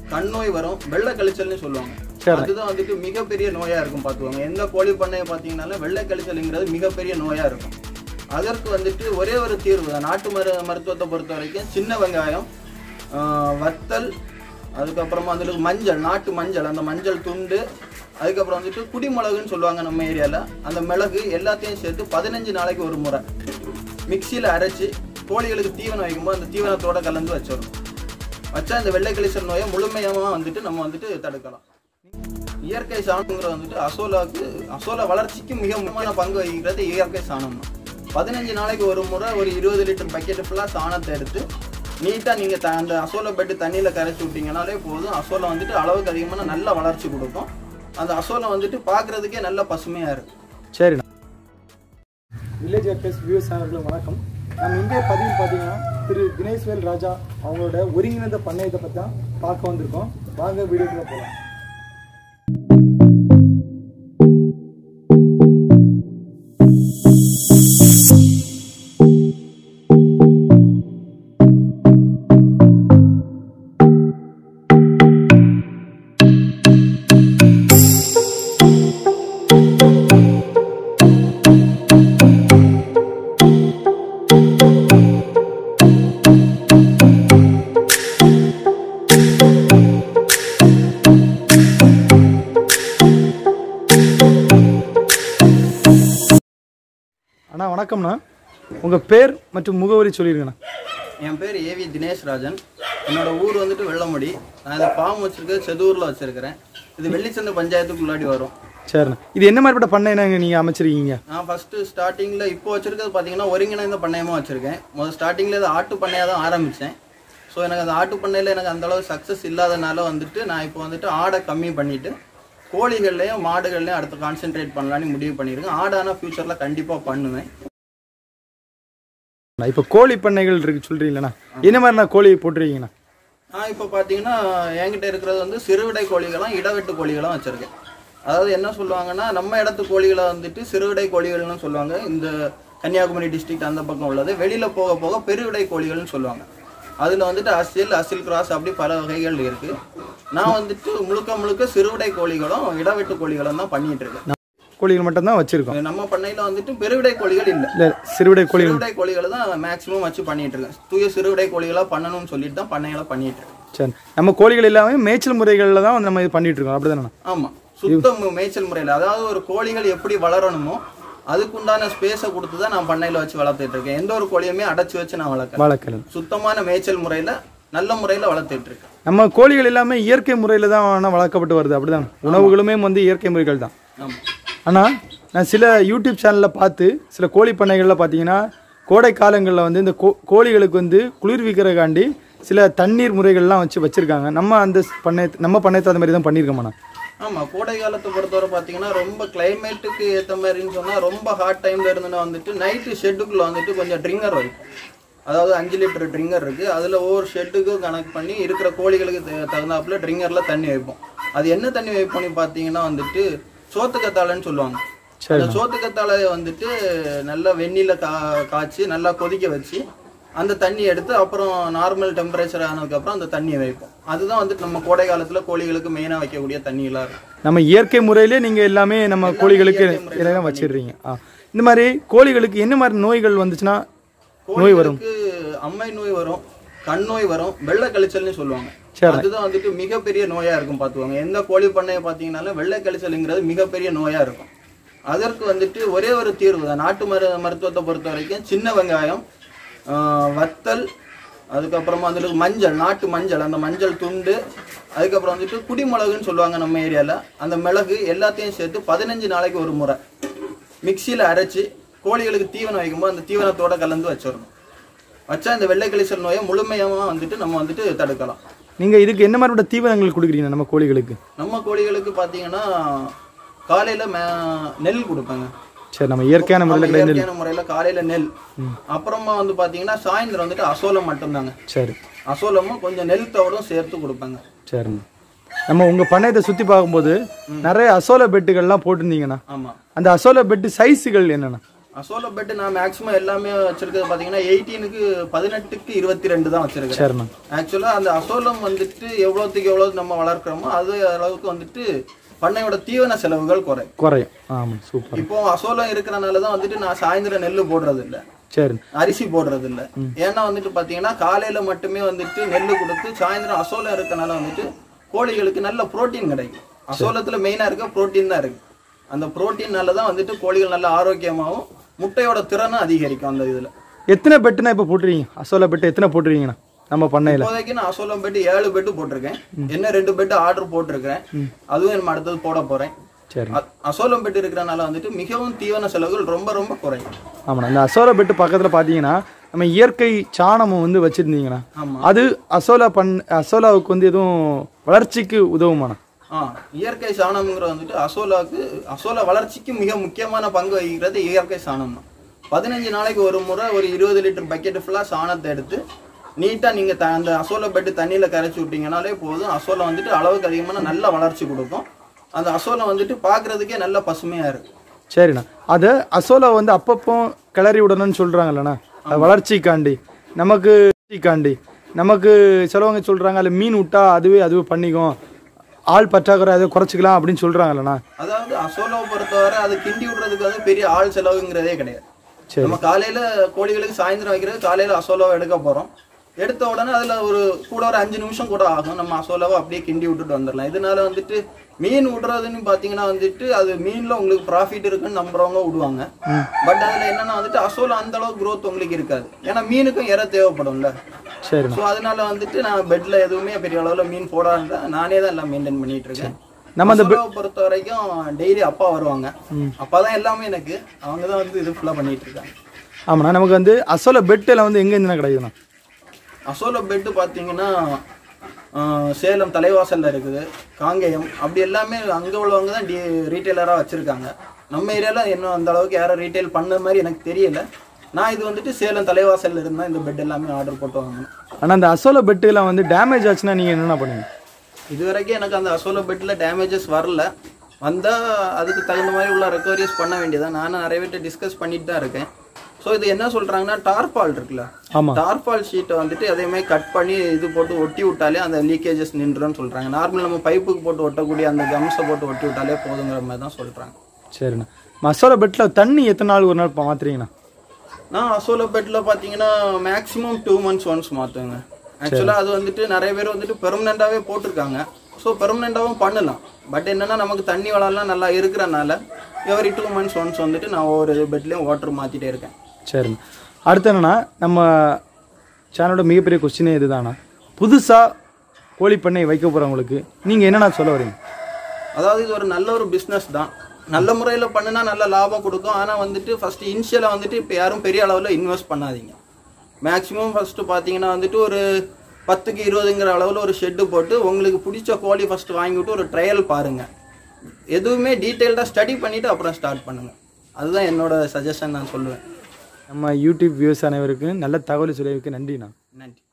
கண் நோய் வரும் வெள்ளை கழிச்சல்னு சொல்லுவாங்க அதுதான் வந்துட்டு மிகப்பெரிய நோயா இருக்கும் பார்த்துக்கோங்க எந்த கோழி பண்ணையை பார்த்தீங்கன்னாலும் வெள்ளை கழிச்சல்ங்கிறது மிகப்பெரிய நோயா இருக்கும் அதற்கு வந்துட்டு ஒரே ஒரு தீர்வு தான் நாட்டு மரு மருத்துவத்தை பொறுத்த வரைக்கும் சின்ன வெங்காயம் ஆஹ், வத்தல் அதுக்கப்புறமா வந்துட்டு மஞ்சள் நாட்டு மஞ்சள் அந்த மஞ்சள் துண்டு அதுக்கப்புறம் வந்துட்டு குடிமிளகுன்னு சொல்லுவாங்க நம்ம ஏரியாவில் அந்த மிளகு எல்லாத்தையும் சேர்த்து பதினஞ்சு நாளைக்கு ஒரு முறை மிக்சியில் அரைச்சி கோழிகளுக்கு தீவனம் வைக்கும்போது அந்த தீவனத்தோட கலந்து வச்சிடணும் வச்சா இந்த வெள்ளை கழிச்சல் நோயை முழுமையாக வந்துட்டு நம்ம வந்துட்டு தடுக்கலாம் இயற்கை சாணம்ங்கிறது வந்துட்டு அசோலாவுக்கு அசோலா வளர்ச்சிக்கு மிக முக்கியமான பங்கு வகிக்கிறது இயற்கை சாணம் தான் பதினஞ்சு நாளைக்கு ஒரு முறை ஒரு இருபது லிட்டர் பக்கெட்டு ஃபுல்லாக சாணத்தை எடுத்து நீட்டாக நீங்கள் த அந்த அசோலா பெட்டு தண்ணியில் கரைச்சி விட்டீங்கனாலே போதும் அசோலா வந்துட்டு அளவுக்கு அதிகமான நல்ல வளர்ச்சி கொடுக்கும் அந்த அசோலா வந்துட்டு பார்க்குறதுக்கே நல்ல பசுமையாக இருக்கும் சரிண்ணா வில்லேஜ் ஆக்டர்ஸ் வியூஸ் அவர்களும் வணக்கம் நம்ம இந்திய பதிவில் பார்த்தீங்கன்னா திரு தினேஷ்வேல் ராஜா அவங்களோட ஒருங்கிணைந்த பண்ணையத்தை பற்றி தான் பார்க்க வந்திருக்கோம் வாங்க வீடியோக்குள்ள போகலாம் அண்ணா வணக்கம்ண்ணா உங்கள் பேர் மற்றும் முகவரி சொல்லிடுங்கண்ணா என் பேர் ஏவி தினேஷ் ராஜன் என்னோட ஊர் வந்துட்டு வெள்ளமுடி நான் இந்த ஃபார்ம் வச்சிருக்கிறது செதூரில் வச்சிருக்கிறேன் இது வெள்ளிச்சந்தை பஞ்சாயத்துக்கு முன்னாடி வரும் சரிண்ணா இது என்ன மாதிரிப்பட்ட பண்ணைனாங்க நீங்கள் அமைச்சிருக்கீங்க நான் ஃபஸ்ட்டு ஸ்டார்டிங்கில் இப்போ வச்சிருக்கிறது பார்த்தீங்கன்னா ஒருங்கிணைந்த பண்ணையமாக வச்சுருக்கேன் முதல் ஸ்டார்டிங்கில் இது ஆட்டு பண்ணையாக தான் ஆரம்பித்தேன் ஸோ எனக்கு அந்த ஆட்டு பண்ணையில் எனக்கு அந்த அளவு சக்ஸஸ் இல்லாதனால வந்துட்டு நான் இப்போ வந்துட்டு ஆடை கம்மி பண்ணிவிட்டு கோழிகள்லையும் மாடுகள்லையும் அடுத்து கான்சென்ட்ரேட் பண்ணலான்னு முடிவு பண்ணியிருக்கேன் ஆடானா ஃப்யூச்சரில் கண்டிப்பாக பண்ணுவேன் இப்போ கோழி பண்ணைகள் இருக்கு சொல்கிறீங்களண்ணா என்ன மாதிரிண்ணா கோழி போட்டுருக்கீங்கண்ணா நான் இப்போ பார்த்தீங்கன்னா என்கிட்ட இருக்கிறது வந்து சிறுவிடை கோழிகளும் இடவெட்டு கோழிகளும் வச்சுருக்கேன் அதாவது என்ன சொல்லுவாங்கன்னா நம்ம இடத்து கோழிகளை வந்துட்டு சிறுவிடை கோழிகள்னு சொல்லுவாங்க இந்த கன்னியாகுமரி டிஸ்ட்ரிக்ட் அந்த பக்கம் உள்ளது வெளியில் போக போக பெருவிடை கோழிகள்னு சொல்லுவாங்க அதில் வந்துட்டு அசில் அசில் கிராஸ் அப்படி பல வகைகள் இருக்குது நான் வந்துட்டு முழுக்க முழுக்க சிறுவிடை கோழிகளும் இடவெட்டு கோழிகளும் தான் பண்ணிட்டு இருக்கேன் கோழிகள் மட்டும்தான் வச்சுருக்கோம் நம்ம பண்ணையில் வந்துட்டு பெருவிடை கோழிகள் இல்லை இல்லை சிறுவிடை கோழி சிறுவிடை கோழிகளை தான் மேக்ஸிமம் வச்சு பண்ணிட்டு இருக்கேன் தூய சிறுவிடை கோழிகளாக பண்ணணும்னு சொல்லிட்டு தான் பண்ணைகளை பண்ணிட்டு இருக்கேன் சரி நம்ம கோழிகள் எல்லாமே மேய்ச்சல் முறைகளில் தான் வந்து நம்ம இது பண்ணிட்டு இருக்கோம் அப்படிதானே ஆமா சுத்த மு- மேய்ச்சல் முறையில் அதாவது ஒரு கோழிகள் எப்படி வளரணுமோ அதுக்குண்டான ஸ்பேஸை கொடுத்து தான் நான் பண்ணையில வச்சு வளர்த்துட்டு இருக்கேன் எந்த ஒரு கோழியுமே அடைச்சு வச்சு நான் வளர்க்கறேன் வளர்க்கல சுத்தமான மேய்ச்சல் முறையில நல்ல முறையில வளர்த்துட்டு இருக்கேன் நம்ம கோழிகள் எல்லாமே இயற்கை முறையில் தான் ஆனா வளர்க்கப்பட்டு வருது அப்படிதான் உணவுகளுமே வந்து இயற்கை முறைகள் தான் ஆமா ஆனால் நான் சில யூடியூப் சேனலில் பார்த்து சில கோழி பண்ணைகளில் பார்த்தீங்கன்னா கோடை காலங்களில் வந்து இந்த கோ கோழிகளுக்கு வந்து குளிர்விக்கிறக்காண்டி சில தண்ணீர் முறைகள்லாம் வச்சு வச்சுருக்காங்க நம்ம அந்த பண்ணை நம்ம பண்ணையத்தை அந்த மாதிரி தான் பண்ணியிருக்கோம்ண்ணா ஆமா கோடை காலத்தை பொறுத்தவரை பார்த்தீங்கன்னா ரொம்ப கிளைமேட்டுக்கு ஏற்ற மாதிரின்னு சொன்னா ரொம்ப ஹாட் டைம்ல இருந்துன்னா வந்துட்டு நைட்டு ஷெட்டுக்குள்ள வந்துட்டு கொஞ்சம் ட்ரிங்கர் வைக்கும் அதாவது அஞ்சு லிட்டர் ட்ரிங்கர் இருக்கு அதுல ஒவ்வொரு ஷெட்டுக்கும் கனெக்ட் பண்ணி இருக்கிற கோழிகளுக்கு த- தகுந்தாப்புல ட்ரிங்கர்ல தண்ணி வைப்போம் அது என்ன தண்ணி வைப்போம்னு பார்த்தீங்கன்னா வந்துட்டு சோத்துக்கத்தாழைன்னு சொல்லுவாங்க அந்த சோத்துக்கத்தாழையை வந்துட்டு நல்லா வெந்நில கா காய்ச்சி நல்லா கொதிக்க வச்சு அந்த தண்ணி எடுத்து அப்புறம் நார்மல் டெம்பரேச்சர் ஆனதுக்கப்புறம் அந்த தண்ணியை வைப்போம் அதுதான் வந்துட்டு நம்ம கோடை காலத்தில் கோழிகளுக்கு மெயினாக வைக்கக்கூடிய தண்ணியெல்லாம் இருக்கும் நம்ம இயற்கை முறையிலே நீங்கள் எல்லாமே நம்ம கோழிகளுக்கு இயற்கை முறையில எல்லாம் வச்சிடுறீங்க ஆ இந்த மாதிரி கோழிகளுக்கு என்ன மாதிரி நோய்கள் வந்துச்சுன்னா நோய் வரும் கோழிகளுக்கு அம்மை நோய் வரும் கண் நோய் வரும் வெள்ளை கழிச்சல்னு சொல்லுவாங்க சரி. அதுதான் வந்துட்டு மிகப்பெரிய நோயா இருக்கும் பார்த்துக்கோங்க எந்த கோழி பண்ணையை பார்த்தீங்கன்னாலும் வெள்ளை கழிச்சலுங்கிறது மிகப்பெரிய நோயா இருக்கும் அதற்கு வந்துட்டு ஒரே ஒரு தீர்வு தான் நாட்டு மரு மருத்துவத்தை பொறுத்த வரைக்கும் சின்ன வெங்காயம் ஆஹ், வத்தல் அதுக்கப்புறமா வந்துட்டு மஞ்சள் நாட்டு மஞ்சள் அந்த மஞ்சள் துண்டு அதுக்கப்புறம் வந்துட்டு குடிமிளகுன்னு சொல்லுவாங்க நம்ம ஏரியாவில் அந்த மிளகு எல்லாத்தையும் சேர்த்து பதினஞ்சு நாளைக்கு ஒரு முறை மிக்சியில் அரைச்சி கோழிகளுக்கு தீவனம் வைக்கும்போது அந்த தீவனத்தோட கலந்து வச்சிடணும் வச்சா இந்த வெள்ளை கழிச்சல் நோயை முழுமையாக வந்துட்டு நம்ம வந்துட்டு தடுக்கலாம் நீங்கள் இதுக்கு என்ன மாதிரிப்பட்ட தீவனங்கள் கொடுக்குறீங்க நம்ம கோழிகளுக்கு நம்ம கோழிகளுக்கு பார்த்தீங்கன்னா காலையில் நெல் கொடுப்பேங்க சரி நம்ம இயற்கையான நம்ம முறையில் இயற்கையான முறையில் காலையில் நெல் அப்புறமா வந்து பார்த்தீங்கன்னா சாயந்தரம் வந்துட்டு அசோலம் மட்டும்தாங்க சரி அசோலமும் கொஞ்சம் நெல் தவிடும் சேர்த்து கொடுப்பாங்க சரிண்ணா நம்ம உங்கள் பண்ணையத்தை சுற்றி பார்க்கும்போது நிறைய அசோலா பெட்டுகள்லாம் போட்டிருந்தீங்கண்ணா ஆமாம் அந்த அசோலா பெட்டு சைஸுகள் என்னண்ணா அசோலா பெட் நான் மேக்ஸிமம் எல்லாமே வச்சிருக்கிறது பார்த்தீங்கன்னா எயிட்டீனுக்கு பதினெட்டுக்கு இருபத்தி ரெண்டு தான் வச்சிருக்கேன் சரிண்ணா ஆக்சுவலாக அந்த அசோலம் வந்துட்டு எவ்வளோத்துக்கு எவ்வளோ நம்ம வளர்க்குறோமோ அது அளவுக்கு வந்துட்டு பண்ணையோட தீவன செலவுகள் குறை குறையும் ஆமாம் சூப்பர் இப்போ அசோலம் இருக்கிறனால தான் வந்துட்டு நான் சாயந்தரம் நெல் போடுறது இல்ல சரிண்ணா அரிசி போடுறது இல்ல ஏன்னா வந்துட்டு பாத்தீங்கன்னா காலையில மட்டுமே வந்துட்டு நெல் கொடுத்து சாயந்தரம் அசோலம் இருக்கனால வந்துட்டு கோழிகளுக்கு நல்ல புரோட்டீன் கிடைக்கும் அசோலத்துல மெயினா இருக்க புரோட்டீன் தான் இருக்கு அந்த புரோட்டீன்னால தான் வந்துட்டு கோழிகள் நல்ல ஆரோக்கியமாகவும் முட்டையோட திறனும் அதிகரிக்கும் அந்த இதுல எத்தனை பெட்டுனா இப்போ போட்டுருக்கீங்க அசோலா பெட்டு எத்தனை போட்டிருக்கீங்கண்ணா நம்ம பண்ணையில் இப்போதைக்கு நான் அசோலம் பெட் ஏழு பெட்டு போட்டிருக்கேன் என்ன ரெண்டு பெட் ஆர்டர் போட்டிருக்கேன் அதுவும் நம்ம அடுத்தது போட போறேன் சரி அ- அசோலம் பெட் இருக்கிறனால வந்துட்டு மிகவும் தீவன செலவுகள் ரொம்ப ரொம்ப குறையும் ஆமாண்ணா இந்த அசோலா பெட்டு பக்கத்தில் பார்த்தீங்கன்னா நம்ம இயற்கை சாணமும் வந்து வச்சுருந்தீங்கண்ணா ஆமா அது அசோலா பண் அசோலாவுக்கு வந்து எதுவும் வளர்ச்சிக்கு உதவுமாண்ணா ஆ இயற்கை சாணம்ங்கிற வந்துட்டு அசோலாவுக்கு அசோலா வளர்ச்சிக்கு மிக முக்கியமான பங்கு வகிக்கிறது இயற்கை சாணம் தான் பதினஞ்சு நாளைக்கு ஒரு முறை ஒரு இருபது லிட்டர் பக்கெட் ஃபுல்லாக சாணத்தை எடுத்து நீட்டாக நீங்கள் த அந்த அசோலா பெட்டு தண்ணியில் கரைச்சி விட்டீங்கனாலே போதும் அசோலா வந்துட்டு அளவுக்கு அதிகமான நல்ல வளர்ச்சி கொடுக்கும் அந்த அசோலா வந்துட்டு பார்க்குறதுக்கே நல்ல பசுமையாக இருக்கும் சரிண்ணா அதை அசோலா வந்து அப்பப்போ கிளறி விடணும்னு சொல்கிறாங்கல்லண்ணா அது வளர்ச்சிக்காண்டி நமக்கு வளர்ச்சிக்காண்டி நமக்கு சிலவங்க சொல்கிறாங்க அதில் மீன் விட்டா அதுவே அதுவே பண்ணிக்கும் ஆள் பற்றாக்குறை அதை குறைச்சிக்கலாம் அப்படின்னு சொல்கிறாங்கல்லண்ணா அதாவது அசோலாவை பொறுத்தவரை அது கிண்டி விடுறதுக்கு வந்து பெரிய ஆள் செலவுங்கிறதே கிடையாது சரி நம்ம காலையில கோழிகளுக்கு சாயந்தரம் வைக்கிறது காலையில அசோலாவை எடுக்க போறோம் எடுத்த உடனே அதுல ஒரு கூட ஒரு அஞ்சு நிமிஷம் கூட ஆகும் நம்ம அசோலாவை அப்படியே கிண்டி விட்டுட்டு வந்துடலாம் இதனால வந்துட்டு மீன் விடுறதுன்னு பாத்தீங்கன்னா வந்துட்டு அது மீன்ல உங்களுக்கு ப்ராஃபிட் இருக்குன்னு நம்புறவங்க விடுவாங்க பட் அதுல என்னன்னா வந்துட்டு அசோலா அந்த அளவுக்கு growth உங்களுக்கு இருக்காது ஏன்னா மீனுக்கும் இறை தேவைப்படும்ல சரிண்ணா ஸோ அதனால வந்துட்டு நான் பெட்ல எதுவுமே பெரிய அளவுல மீன் போடாத நானே தான் எல்லாம் மெயின்டைன் பண்ணிட்டு இருக்கேன் நம்ம அந்த அசோலாவை பொறுத்த வரைக்கும் டெய்லி அப்பா வருவாங்க அப்பா தான் எல்லாமே எனக்கு அவங்க தான் வந்து இது ஃபுல்லா பண்ணிட்டு இருக்காங்க ஆமாண்ணா நமக்கு வந்து அசோலா பெட்டில் வந்து எங்கே இருந்துண்ணா கிடைக்குதுண்ணா அசோலா பெட்டு பார்த்தீங்கன்னா ஆஹ், சேலம் தலைவாசல்ல இருக்குது காங்கேயம் அப்படி எல்லாமே அங்கே உள்ளவங்க தான் டி ரீட்டைலராக வச்சுருக்காங்க நம்ம ஏரியாவில் இன்னும் அந்த அளவுக்கு யாரும் ரீட்டைல் பண்ண மாதிரி எனக்கு தெரியல நான் இது வந்துட்டு சேலம் தலைவாசல்ல இருந்தால் இந்த பெட் எல்லாமே ஆர்டர் போட்டு வாங்கினேன் ஆனால் அந்த அசோலா பெட்டில் வந்து டேமேஜ் ஆச்சுன்னா நீங்கள் என்னென்ன பண்ணுவீங்க இது வரைக்கும் எனக்கு அந்த அசோலா பெட்டில் டேமேஜஸ் வரல வந்தால் அதுக்கு தகுந்த மாதிரி உள்ள ரெக்கவரிஸ் பண்ண வேண்டியதான் நானும் நிறைய பேர்ட்ட டிஸ்கஸ் பண்ணிட்டு தான் இருக்கேன் ஸோ இது என்ன சொல்கிறாங்கன்னா டார்பால் இருக்குல்ல ஆமாம் டார்பால் ஷீட்டை வந்துட்டு அதே மாதிரி கட் பண்ணி இது போட்டு ஒட்டி விட்டாலே அந்த லீக்கேஜஸ் நின்றுன்னு சொல்கிறாங்க நார்மல் நம்ம பைப்புக்கு போட்டு ஒட்டக்கூடிய அந்த கம்ஸை போட்டு ஒட்டி விட்டாலே போதுங்கிற மாதிரி தான் சொல்கிறாங்க சரிண்ணா அசோலா பெட்டில் தண்ணி எத்தனை நாள் ஒரு நாள் பா- மாத்துறீங்கண்ணா நான் அசோலா பெட்டில் பார்த்தீங்கன்னா மேக்ஸிமம் டூ மந்த்ஸ் ஒன்ஸ் மாற்றுங்க ஆக்சுவலாக அது வந்துட்டு நிறைய பேர் வந்துட்டு பெர்மனெண்ட்டாகவே போட்டிருக்காங்க ஸோ பெர்மனெண்ட்டாகவும் பண்ணலாம் பட் என்னன்னா நமக்கு தண்ணி வளம்லாம் நல்லா இருக்கிறனால எவரி டூ மந்த்ஸ் ஒன்ஸ் வந்துட்டு நான் ஒவ்வொரு பெட்லேயும் வாட்டர் மாற்றிட்டே இருக்கேன் சரிண்ணா அடுத்து என்னன்னா நம்ம சேனலோட மிகப்பெரிய கொஸ்டினே இதுதாண்ணா புதுசாக கோழி பண்ணை வைக்க போகிறவங்களுக்கு நீங்கள் என்னென்ன சொல்ல வரீங்க அதாவது இது ஒரு நல்ல ஒரு பிஸ்னஸ் தான் நல்ல முறையில் பண்ணுனா நல்ல லாபம் கொடுக்கும் ஆனால் வந்துட்டு ஃபர்ஸ்ட் இனிஷியலாக வந்துட்டு இப்போ யாரும் பெரிய அளவில் இன்வெஸ்ட் பண்ணாதீங்க மேக்ஸிமம் ஃபர்ஸ்ட் பார்த்தீங்கன்னா வந்துட்டு ஒரு பத்துக்கு இருபதுங்கிற அளவில் ஒரு ஷெட்டு போட்டு உங்களுக்கு பிடிச்ச கோழி ஃபர்ஸ்ட் வாங்கிவிட்டு ஒரு ட்ரையல் பாருங்கள் எதுவுமே டீட்டெயில்டாக ஸ்டடி பண்ணிவிட்டு அப்புறம் ஸ்டார்ட் பண்ணுங்கள் அதுதான் என்னோட சஜஷன் நான் சொல்லுவேன் நம்ம யூடியூப் வியூஸ் அனைவருக்கும் நல்ல தகவல் சொல்லியதுக்கு நன்றிண்ணா நன்றி